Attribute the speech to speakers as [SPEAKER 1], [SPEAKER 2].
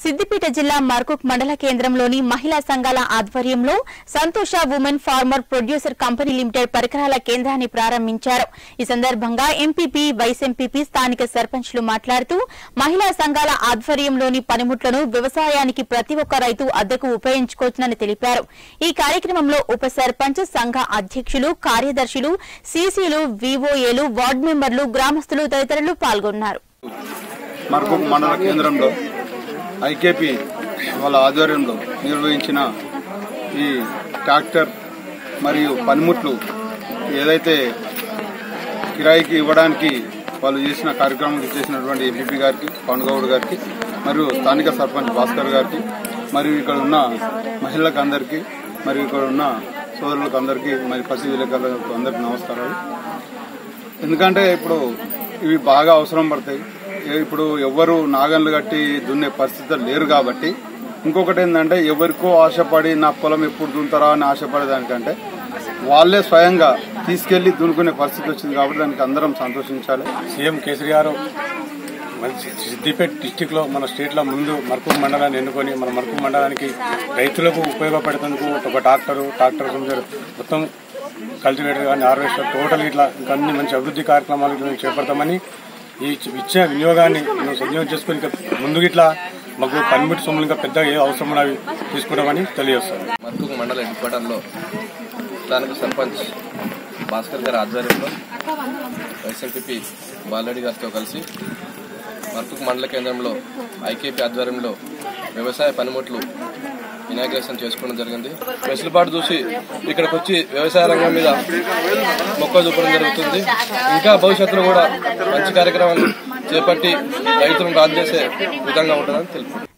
[SPEAKER 1] సిద్దిపేట జిల్లా మర్కుక్ మండల కేంద్రంలోని మహిళా సంఘాల ఆధ్వర్యంలో Santosha women farmer producer company limited పరికరాల కేంద్రాన్ని ప్రారంభించారు ఈ సందర్భంగా ఎంపీపీ వైస్ ఎంపీపీ స్థానిక సర్పంచ్లు మాట్లాడుతూ మహిళా సంఘాల ఆధ్వర్యంలోని పనిముట్లను వ్యవసాయానికి ప్రతి ఒక్క రైతు అద్దెకు ఉపయోగించుకోవచ్చునని తెలిపారు ఈ కార్యక్రమంలో ఉప సర్పంచ్ సంఘ అధ్యక్షులు కార్యదర్శులు సీసీలు వీఓఏలు వార్డు మెంబర్లు గ్రామస్తులు తదితరులు పాల్గొన్నారు
[SPEAKER 2] మర్కూక్ మండల కేంద్రంలో ఐకేపీ వాళ్ళ ఆధ్వర్యంలో నిర్వహించిన ఈ ట్రాక్టర్ మరియు పనిముట్లు ఏదైతే కిరాయికి ఇవ్వడానికి వాళ్ళు చేసిన కార్యక్రమం చేసినటువంటి ఎంపీపీ గారికి పవన్ గౌడ్ గారికి మరియు స్థానిక సర్పంచ్ భాస్కర్ గారికి మరియు ఇక్కడ ఉన్న మహిళలకు అందరికీ మరియు ఇక్కడ ఉన్న సోదరులకు అందరికీ మరి పసి విలేకరులకు అందరికీ నమస్కారాలు ఎందుకంటే ఇప్పుడు ఇవి బాగా అవసరం పడతాయి ఏ- ఇప్పుడు ఎవ్వరు నాగన్లు కట్టి దున్నే పరిస్థితులు లేరు కాబట్టి ఇంకొకటి ఏంటంటే ఎవరికో ఆశపడి నా పొలం ఎప్పుడు దున్నుతారా అని ఆశపడేదానికంటే వాళ్ళే స్వయంగా తీసుకెళ్లి దున్నుకునే పరిస్థితి వచ్చింది కాబట్టి దానికి అందరం సంతోషించాలి
[SPEAKER 3] సీఎం కేసరి గారు మన సిద్దిపేట డిస్టిక్ లో మన స్టేట్ లో ముందు మర్కూర్ మండలాన్ని ఎన్నుకొని మన మర్కూర్ మండలానికి రైతులకు ఉపయోగపడేందుకు ఒక ట్రాక్టర్ ట్రాక్టర్ మొత్తం కల్టివేటర్ కానీ హార్వెస్టర్ టోటల్ ఇట్లా ఇంకా అన్ని మంచి అభివృద్ధి కార్యక్రమాలు ఇట్లా మేము చేపడతామని ఈ ఇచ్చే వినియోగాన్ని మేము సద్వినియోగం చేసుకుని ఇంకా ముందుకు ఇట్లా మాకు పనిముట్టి సొమ్ములు ఇంకా పెద్ద ఏ అవసరం ఉన్నవి తీసుకుంటామని తెలియజేస్తాం
[SPEAKER 4] మత్తుకు మండల హెడ్ క్వార్టర్లో స్థానిక సర్పంచ్ భాస్కర్ గారి ఆధ్వర్యంలో వైఎస్ఎంపీపీ బాలరెడ్డి గారితో కలిసి మర్కుక్ మండల కేంద్రంలో ఐకేపీ ఆధ్వర్యంలో వ్యవసాయ పనిముట్లు ఇనాగ్రేషన్ చేసుకోవడం జరిగింది వెసులుబాటు చూసి ఇక్కడికి వచ్చి వ్యవసాయ రంగం మీద మొక్క చూపడం జరుగుతుంది ఇంకా భవిష్యత్తులో కూడా మంచి కార్యక్రమాలు చేపట్టి రైతులను రాజు చేసే విధంగా ఉంటుందని తెలుపు